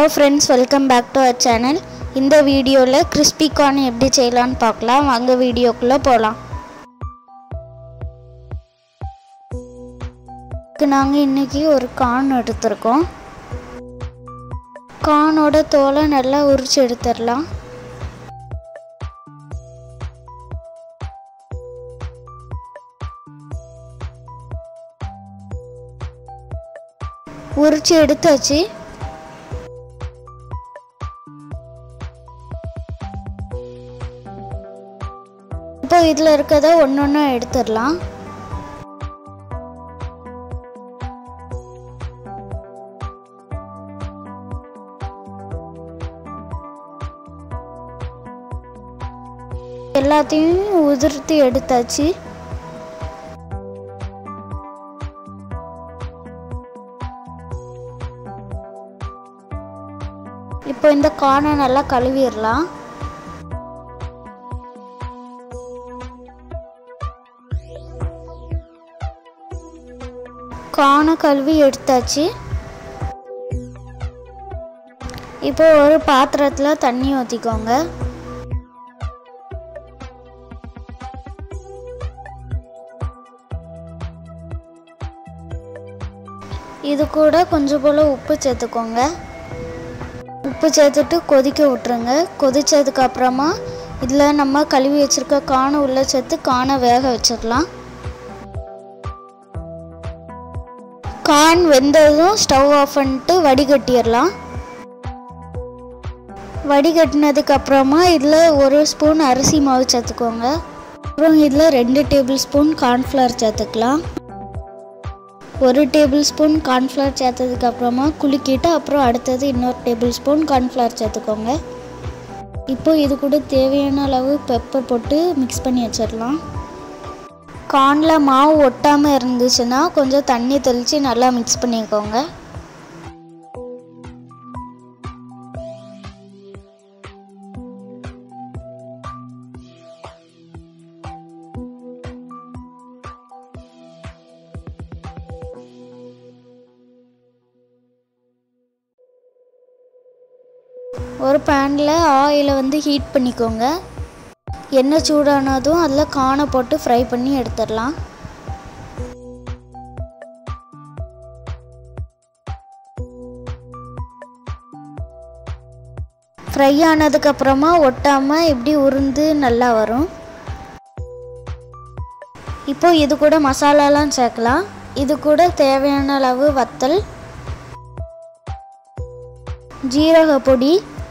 hello friends welcome back to our channel இந்த வீடியோவில் crispy corn எப்படி செய்யலான்னு பார்க்கலாம் வாங்க வீடியோக்குள்ளே போகலாம் நாங்கள் இன்றைக்கி ஒரு கார்ன் எடுத்திருக்கோம் கார்னோட தோலை நல்லா உரிச்சு எடுத்துடலாம் உரிச்சு எடுத்தாச்சு இப்போ இதில் இருக்கிறத ஒன்று ஒன்றா எடுத்துடலாம் எல்லாத்தையும் உதிர்த்தி எடுத்தாச்சு இப்போ இந்த கார்னை நல்லா கழுவிடலாம் கார்னை கழுவி எடுத்தாச்சு இப்போ ஒரு பாத்திரத்தில் தண்ணி ஊற்றிக்கோங்க இது கூட கொஞ்சம் போல் உப்பு சேர்த்துக்கோங்க உப்பு சேர்த்துட்டு கொதிக்க விட்டுருங்க கொதிச்சதுக்கு அப்புறமா இதில் நம்ம கழுவி வச்சுருக்க காணை உள்ளே சேர்த்து காணை வேக வச்சிடலாம் கான் வெந்ததும் ஸ்டவ் ஆஃப் பண்ணிட்டு வடிகட்டிடலாம் வடிகட்டினதுக்கு அப்புறமா இதில் ஒரு ஸ்பூன் அரிசி மாவு சேர்த்துக்கோங்க அப்புறம் இதில் ரெண்டு டேபிள் ஸ்பூன் கார்ன்ஃப்ளவர் சேர்த்துக்கலாம் ஒரு டேபிள் ஸ்பூன் கார்ன்ஃப்ளவர் சேர்த்ததுக்கு அப்புறமா குலுக்கிட்டு அப்புறம் அடுத்தது இன்னொரு டேபிள் ஸ்பூன் கார்ன்ஃப்ளவர் சேர்த்துக்கோங்க இப்போ இது கூட தேவையான அளவு பெப்பர் போட்டு மிக்ஸ் பண்ணி வச்சிடலாம் கார்னில் மாவு ஒட்டாமல் இருந்துச்சுன்னா கொஞ்சம் தண்ணி தெளித்து நல்லா மிக்ஸ் பண்ணிக்கோங்க ஒரு பேனில் ஆயிலை வந்து ஹீட் பண்ணிக்கோங்க எண்ணெய் சூடானதும் அதில் காணை போட்டு ஃப்ரை பண்ணி எடுத்துடலாம் ஃப்ரை ஆனதுக்கப்புறமா ஒட்டாமல் இப்படி உருந்து நல்லா வரும் இப்போ இது கூட மசாலாலாம் சேர்க்கலாம் இது கூட தேவையான அளவு வத்தல் ஜீரக பொடி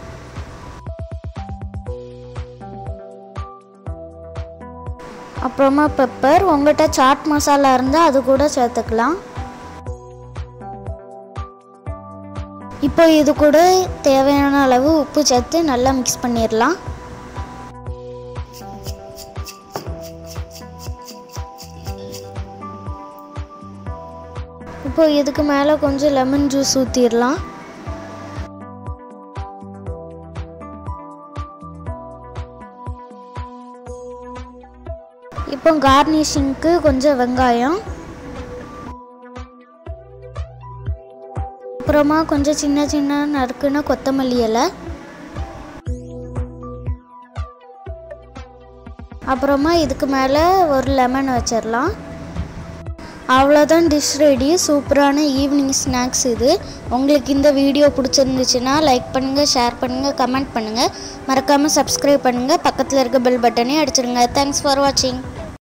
அப்புறமா பெப்பர் உங்கள்கிட்ட சாட் மசாலா இருந்தால் அது கூட சேர்த்துக்கலாம் இப்போ இது கூட தேவையான அளவு உப்பு சேர்த்து நல்லா மிக்ஸ் பண்ணிடலாம் இப்போ இதுக்கு மேலே கொஞ்சம் லெமன் ஜூஸ் ஊற்றிடலாம் இப்போ கார்னிஷிங்க்கு கொஞ்சம் வெங்காயம் அப்புறமா கொஞ்சம் சின்ன சின்ன நறுக்குன கொத்தமல்லி இலை அப்புறமா இதுக்கு மேலே ஒரு லெமன் வச்சிடலாம் அவ்வளோதான் டிஷ் ரெடி சூப்பரான ஈவினிங் ஸ்நாக்ஸ் இது உங்களுக்கு இந்த வீடியோ பிடிச்சிருந்துச்சுன்னா லைக் பண்ணுங்கள் ஷேர் பண்ணுங்கள் கமெண்ட் பண்ணுங்கள் மறக்காமல் சப்ஸ்கிரைப் பண்ணுங்கள் பக்கத்தில் இருக்க பெல் பட்டனே அடிச்சிருங்க தேங்க்ஸ் ஃபார் வாட்சிங்